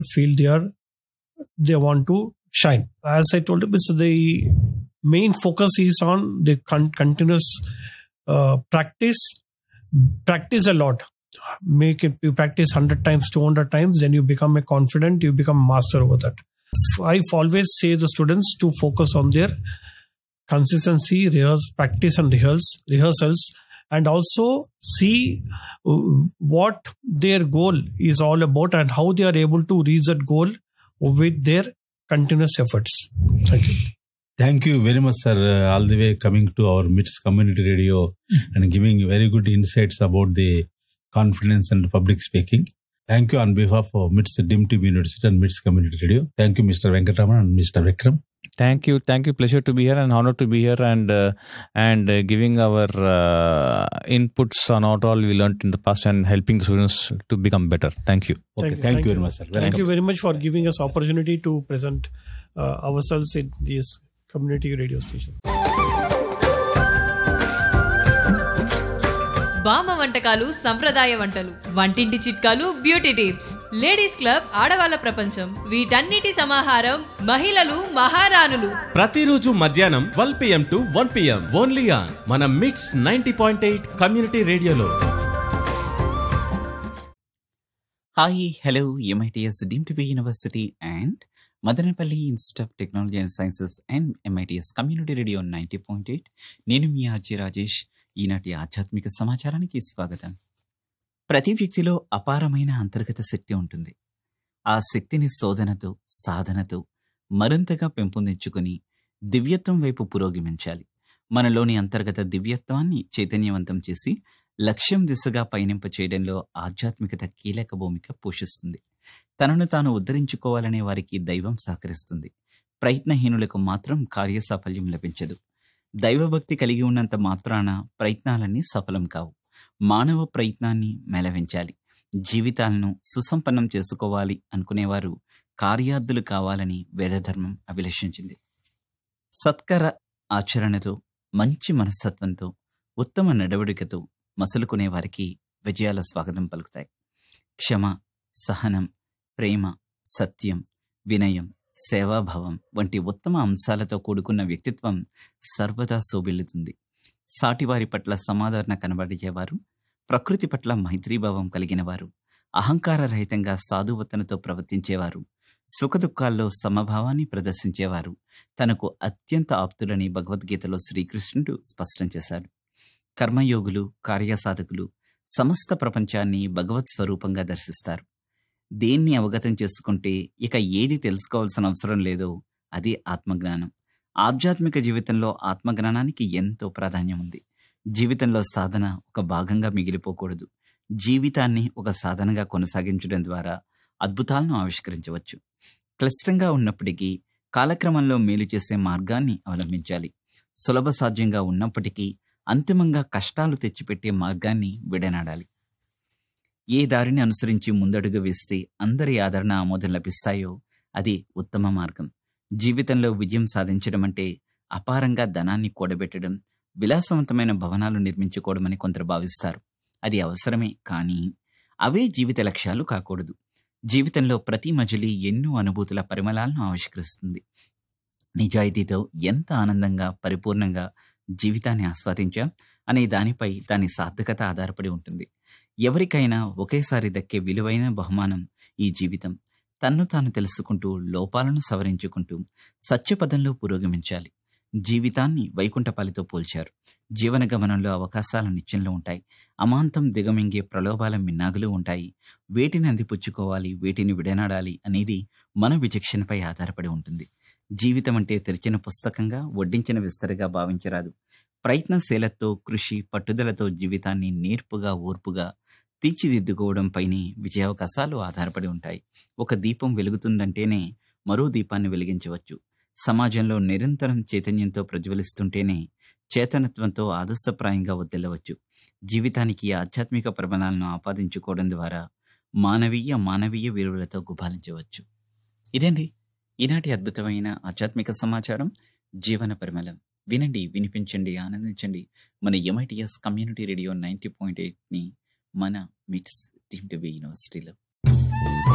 field they are they want to shine. As I told you, it's the main focus is on the con- continuous uh, practice. Practice a lot. Make it you practice hundred times, two hundred times, then you become a confident. You become master over that. I always say the students to focus on their consistency, rehearse, practice, and rehearse rehearsals, and also see uh, what their goal is all about and how they are able to reach that goal with their continuous efforts. Thank you. Thank you very much, sir. Uh, all the way coming to our MITS community radio and giving very good insights about the confidence and public speaking. Thank you on behalf of MITS DIM TV University and MITS Community Radio. Thank you, Mr. Venkatraman and Mr. Vikram. Thank you, thank you. Pleasure to be here and honor to be here and uh, and uh, giving our uh, inputs on what all we learned in the past and helping the students to become better. Thank you. Okay, thank, you very much, sir. Thank you very much for giving us opportunity to present uh, ourselves in this community radio station. బామ్మ వంటకాలు సంప్రదాయ వంటలు వంటింటి చిట్కాలు beauty tips ladies club ఆడవాళ్ళ ప్రపంచం వీటన్నిటి సమాహారం మహిళలు మహారాణులు ప్రతిరోజు మధ్యాహ్నం twelve PM to one PM only on మన MITS ninety point eight community రేడియోలో hi hello MITS deemed to be university and Madanapalle institute of technology and sciences and MITS community radio ninety point eight నేను మీ ఆర్జీ రాజేష్ ఈనాటి ఆధ్యాత్మిక సమాచారానికి స్వాగతం ప్రతి వ్యక్తిలో అపారమైన అంతర్గత శక్తి ఉంటుంది ఆ శక్తిని శోధనతో సాధనతో మరింతగా పెంపొందించుకొని దివ్యత్వం వైపు పురోగమించాలి మనలోని అంతర్గత దివ్యత్వాన్ని చైతన్యవంతం చేసి లక్ష్యం దిశగా పయనింప చేయడంలో ఆధ్యాత్మికత కీలక భూమిక పోషిస్తుంది తనను తాను ఉద్ధరించుకోవాలనే వారికి దైవం సహకరిస్తుంది ప్రయత్నహీనులకు మాత్రం కార్యసాఫల్యం లభించదు దైవభక్తి కలిగి ఉన్నంత మాత్రాన ప్రయత్నాలన్నీ సఫలం కావు మానవ ప్రయత్నాన్ని మెలవించాలి జీవితాలను సుసంపన్నం చేసుకోవాలి అనుకునేవారు కార్యార్థులు కావాలని వేదధర్మం అభిలషించింది సత్కర ఆచరణతో మంచి మనస్తత్వంతో ఉత్తమ నడవడికతో మసులుకునే వారికి విజయాల స్వాగతం పలుకుతాయి క్షమ సహనం ప్రేమ సత్యం వినయం సేవాభావం వంటి ఉత్తమ అంశాలతో కూడుకున్న వ్యక్తిత్వం సర్వదా శోభిల్లుతుంది సాటివారి పట్ల సమాధాన కనబడిచేవారు ప్రకృతి పట్ల మైత్రీభావం కలిగిన వారు అహంకార రహితంగా సాధువతనతో ప్రవర్తించేవారు సుఖదుఖాల్లో సమభావాన్ని ప్రదర్శించేవారు తనకు అత్యంత ఆప్తులని భగవద్గీతలో శ్రీకృష్ణుడు స్పష్టం చేశాడు కర్మయోగులు కార్యసాధకులు సమస్త ప్రపంచాన్ని భగవత్ స్వరూపంగా దర్శిస్తారు దేన్ని అవగతం చేసుకుంటే ఇక ఏది తెలుసుకోవాల్సిన అవసరం లేదో అది ఆత్మజ్ఞానం ఆధ్యాత్మిక జీవితంలో ఆత్మజ్ఞానానికి ఎంతో ప్రాధాన్యం ఉంది జీవితంలో సాధన ఒక భాగంగా మిగిలిపోకూడదు జీవితాన్ని ఒక సాధనగా కొనసాగించడం ద్వారా అద్భుతాలను ఆవిష్కరించవచ్చు క్లిష్టంగా ఉన్నప్పటికీ కాలక్రమంలో మేలు చేసే మార్గాన్ని అవలంబించాలి సులభ సాధ్యంగా ఉన్నప్పటికీ అంతిమంగా కష్టాలు తెచ్చిపెట్టే మార్గాన్ని విడనాడాలి ఏ దారిని అనుసరించి ముందడుగు వేస్తే అందరి ఆదరణ ఆమోదం లభిస్తాయో అది ఉత్తమ మార్గం జీవితంలో విజయం సాధించడం అంటే అపారంగా ధనాన్ని కూడబెట్టడం విలాసవంతమైన భవనాలు నిర్మించుకోవడమని కొందరు భావిస్తారు అది అవసరమే కానీ అవే జీవిత లక్ష్యాలు కాకూడదు జీవితంలో ప్రతి మజిలీ ఎన్నో అనుభూతుల పరిమళాలను ఆవిష్కరిస్తుంది నిజాయితీతో ఎంత ఆనందంగా పరిపూర్ణంగా జీవితాన్ని ఆస్వాదించాం అనే దానిపై దాని సార్థకత ఆధారపడి ఉంటుంది ఎవరికైనా ఒకేసారి దక్కే విలువైన బహుమానం ఈ జీవితం తన్ను తాను తెలుసుకుంటూ లోపాలను సవరించుకుంటూ సత్యపదంలో పురోగమించాలి జీవితాన్ని వైకుంఠపాలితో పోల్చారు జీవన గమనంలో అవకాశాలు నిత్యంలో ఉంటాయి అమాంతం దిగమింగే ప్రలోభాల మిన్నాగులు ఉంటాయి వేటిని అందిపుచ్చుకోవాలి వేటిని విడనాడాలి అనేది మన విచక్షణపై ఆధారపడి ఉంటుంది జీవితం అంటే తెరిచిన పుస్తకంగా వడ్డించిన విస్తరగా భావించరాదు ప్రయత్నశీలతో కృషి పట్టుదలతో జీవితాన్ని నేర్పుగా ఓర్పుగా తీర్చిదిద్దుకోవడంపైనే విజయావకాశాలు ఆధారపడి ఉంటాయి ఒక దీపం వెలుగుతుందంటేనే మరో దీపాన్ని వెలిగించవచ్చు సమాజంలో నిరంతరం చైతన్యంతో ప్రజ్వలిస్తుంటేనే చేతనత్వంతో ఆదర్శప్రాయంగా వదిలవచ్చు జీవితానికి ఈ ఆధ్యాత్మిక ప్రబలాలను ఆపాదించుకోవడం ద్వారా మానవీయ మానవీయ విలువలతో గుబాలించవచ్చు ఇదండి ఈనాటి అద్భుతమైన ఆధ్యాత్మిక సమాచారం జీవన పరిమళం వినండి వినిపించండి ఆనందించండి మన MITS community radio ninety point ఎయిట్ని మన మిట్స్ టీమ్ టీవీ యూనివర్సిటీలో